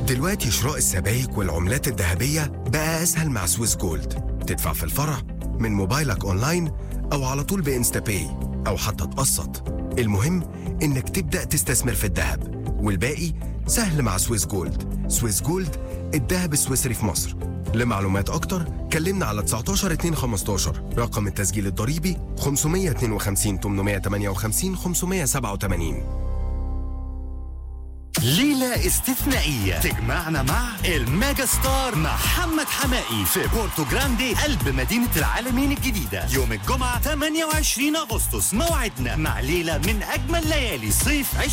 دلوقتي شراء السبائك والعملات الذهبية بقى أسهل مع سويس جولد تدفع في الفرع من موبايلك أونلاين أو على طول بإنستا باي أو حتى تقسط المهم إنك تبدأ تستثمر في الذهب والباقي سهل مع سويس جولد سويس جولد الذهب السويسري في مصر لمعلومات أكتر كلمنا على 19 2 15 رقم التسجيل الضريبي 552 858 587 ليلة استثنائية تجمعنا مع الميجا ستار محمد حمائي في بورتو جراندي قلب مدينة العالمين الجديدة يوم الجمعة 28 أغسطس موعدنا مع ليلة من أجمل ليالي صيف